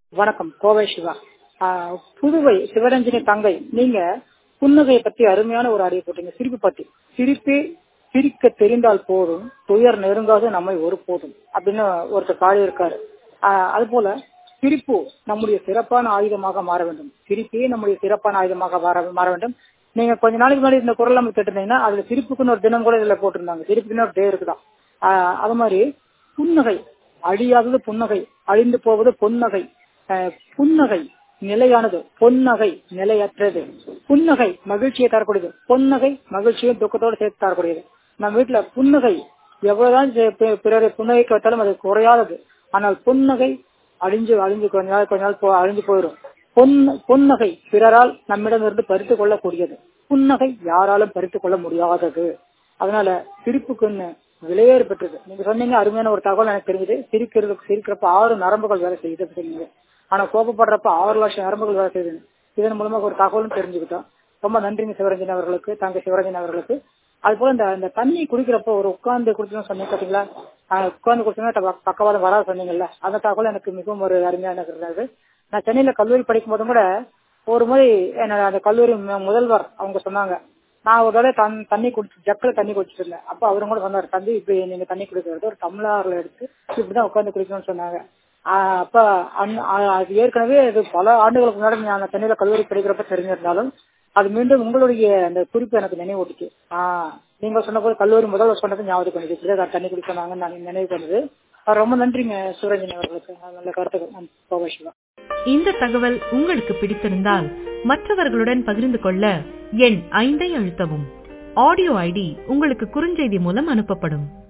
வணக்கம் கோவை சிவா ஆஹ் புதுவை சிவரஞ்சனி தங்கை நீங்க புன்னகையை பத்தி அருமையான ஒரு அறிவு போட்டீங்க சிரிப்பு பத்தி சிரிப்பே சிரிக்க தெரிந்தால் போதும் துயர் நெருங்காது நம்மை ஒரு போதும் அப்படின்னு ஒருத்தர் பாடி இருக்காரு ஆஹ் அது போல சிரிப்பு நம்முடைய சிறப்பான ஆயுதமாக மாற வேண்டும் சிரிப்பே நம்முடைய சிறப்பான ஆயுதமாக மாற மாற வேண்டும் நீங்க கொஞ்ச நாளைக்கு முன்னாடி இந்த குரல் நம்ம கேட்டிருந்தீங்கன்னா அதுல சிரிப்புக்குன்னு ஒரு தினம் கூட இதுல போட்டிருந்தாங்க சிரிப்புக்குன்னு ஒரு டே இருக்குதான் ஆஹ் அது மாதிரி புன்னகை அழியாதது புன்னகை அழிந்து போவது பொன்னகை ஆஹ் புன்னகை நிலையானது பொன்னகை நிலையற்றது புன்னகை மகிழ்ச்சியை தரக்கூடியது பொன்னகை மகிழ்ச்சியும் துக்கத்தோடு சேர்த்து தரக்கூடியது நம்ம வீட்டுல புன்னகை எவ்வளவுதான் செ- பி- பிறரை புன்னகைக்கு வைத்தாலும் அது குறையாதது ஆனால் புன்னகை அழிஞ்சு அழிஞ்சு கொஞ்ச நாள் கொஞ்ச நாள் போ- அழிஞ்சு போயிடும் பொன் புன்னகை பிறரால் நம்மிடமிருந்து பறித்துக் கொள்ளக்கூடியது புன்னகை யாராலும் பறித்துக் கொள்ள முடியாதது அதனால சிரிப்புக்குன்னு விலையேறு பெற்றது நீங்க சொன்னீங்க அருமையான ஒரு தகவல் எனக்கு தெரிஞ்சது சிரிக்கிறது சிரிக்கிறப்ப ஆறு நரம்புகள் வேலை செய்யுது அப்படின்னு சொன்னீங்க ஆனா கோபப்படுறப்ப ஆறு லட்சம் நரம்புகள் வேலை செய்யுது இதன் மூலமாக ஒரு தகவலும் தெரிஞ்சுக்கிட்டோம் ரொம்ப நன்றிங்க சிவரஞ்சன் அவர்களுக்கு தங்க சிவரஞ்சன் அவர்களுக்கு அது போல இந்த இந்த தண்ணி குடிக்கிறப்போ ஒரு உட்கார்ந்து குடிக்கணும்னு சொன்னீங்க பாத்தீங்களா ஆஹ் உட்கார்ந்து குடிச்சோம்னா பக்கவாதம் வராது சொன்னீங்கல்ல அந்த தகவல் எனக்கு மிகவும் ஒரு அருமையான இருந்தது நான் சென்னையில கல்லூரி படிக்கும் போதும் கூட ஒரு முறை என்னோட அந்த கல்லூரி மு- முதல்வர் அவங்க சொன்னாங்க நான் ஒரு தடவை தண் தண்ணி குடிச்சு ஜக்கில் தண்ணி குடிச்சிட்டு இருந்தேன் அப்ப அவரும் கூட சொன்னார் தம்பி இப்படி நீங்க தண்ணி குடிக்கிறது ஒரு டம்ளர்ல எடுத்து இப்படிதான் உட்கார்ந்து குடிக்கணும்னு சொன்னாங்க ஆஹ் அப்ப அன்- ஆஹ் அது ஏற்கனவே இது பல ஆண்டுகளுக்கு முன்னாடி நான் சென்னையில கல்லூரி படிக்கிறப்ப தெரிஞ்சிருந்தாலும் அது மீண்டும் உங்களுடைய அந்த குறிப்பு எனக்கு நினைவூட்டுச்சு ஆஹ் நீங்க சொன்ன போது கல்லூரி முதல்வர் சொன்னது ஞாபகம் பண்ணுது இப்படிதான் தண்ணி குடிக்க சொன்னாங்கன்னு நான் நினைவு பண்ணுது ஆஹ் ரொம்ப நன்றிங்க சூரஜன் அவர்களுக்கு நல்ல கருத்துக்கள் நான் கோவை சிவா இந்த தகவல் உங்களுக்கு பிடித்திருந்தால் மற்றவர்களுடன் பகிர்ந்து கொள்ள எண் ஐந்தை அழுத்தவும் ஆடியோ ஐடி உங்களுக்கு குறுஞ்செய்தி மூலம் அனுப்பப்படும்